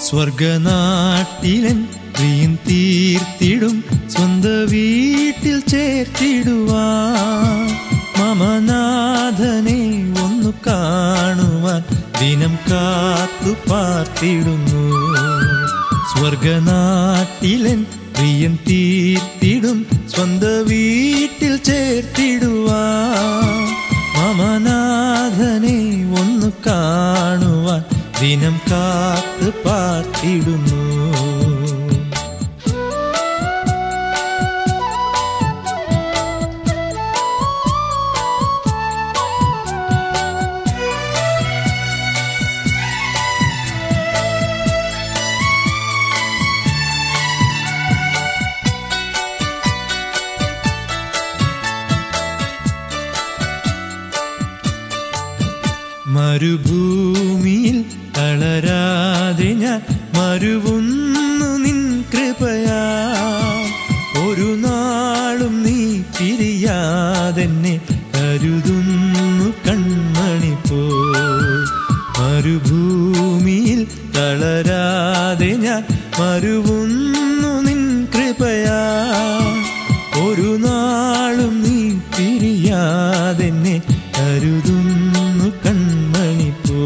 സ്വർഗനാട്ടിലൻ പ്രിയൻ തീർത്തിടും സ്വന്ത വീട്ടിൽ ചേർത്തിടുവാൻ മമനാഥനെ ഒന്നു കാണുവാൻ ദിനം കാത്തു പാർത്തിടുന്നു സ്വർഗനാട്ടിലൻ പ്രിയൻ തീർത്തിടും സ്വന്ത വീട്ടിൽ ചേർത്തിടുവാൻ മമനാഥനെ ഒന്നു കാണുവാൻ ദിനം കാത്ത് പാർത്തിടുന്നു മരുഭൂമിയിൽ തളരാതെ ഞാൻ മരുവുന്നു നിൻ കൃപയാ ഒരു നാളും നീ പിരിയാതെന്നെ കരുതുന്നു കൺമണി പോ മരുഭൂമിയിൽ തളരാതെ ഞാൻ മരുവുന്നു നിൻ കൃപയാ ഒരു നാളും നീ പിരിയാതെന്നെ കരുതുന്നു കൺമണി പോ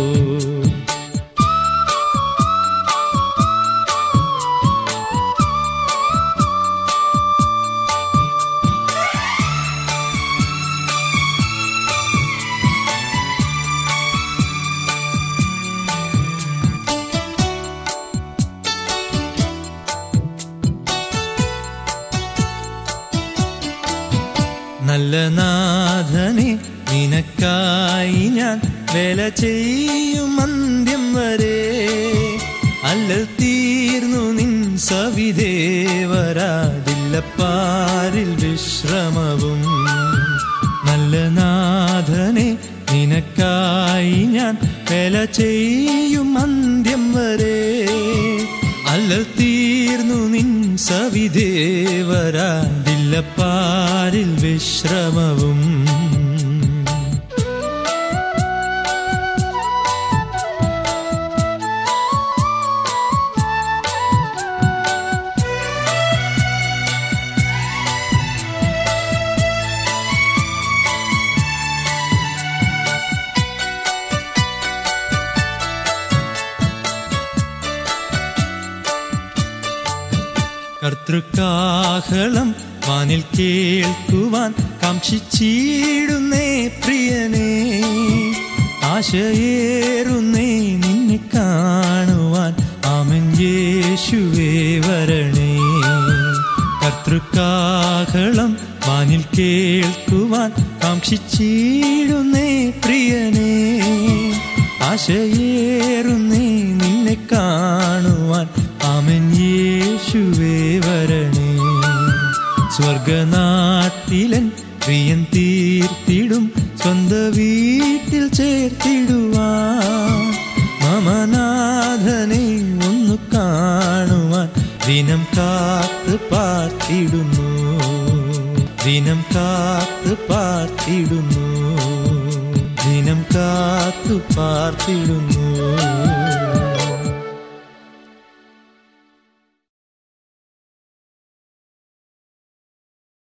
നല്ല നാഥനെ നിനക്കായി ഞാൻ വേല ചെയ്യും അന്ത്യം വരെ അല്ല തീർന്നു നിൻ സവിദേവരാതില്ല പാരിൽ വിശ്രമവും നല്ല നാഥനെ നിനക്കായി ഞാൻ വേല ചെയ്യും അന്ത്യം വരെ അല്ല തീർന്നു നിൻ സവിദേവരാതില്ല പാരിൽ വിശ്രമവും കർത്തൃക്കാഹളം വാനിൽ കേൾക്കുവാൻ കാക്ഷിച്ചിടുന്നേ പ്രിയനേ ആശയേറുന്നേ നിന്നെ കാണുവാൻ ആമൻ യേശുവേ വരണേ കർത്തൃക്കാഹളം വാനിൽ കേൾക്കുവാൻ കാക്ഷിച്ചിടുന്നേ പ്രിയനേ ആശയേറുന്നേ നിന്നെ കാണുവാൻ ആമൻ യേശുവേ വരണേ സ്വർഗനാട്ടിലൻ പ്രിയൻ തീർത്തിടും സ്വന്ത വീട്ടിൽ ചേർത്തിടുവാൻ മമനാഥനെ ഒന്നു കാണുവാൻ ദിനം കാത്ത് പാർത്തിടുന്നു ദിനം കാത്ത് പാർത്തിടുന്നു ദിനം കാത്തു പാർത്തിടുന്നു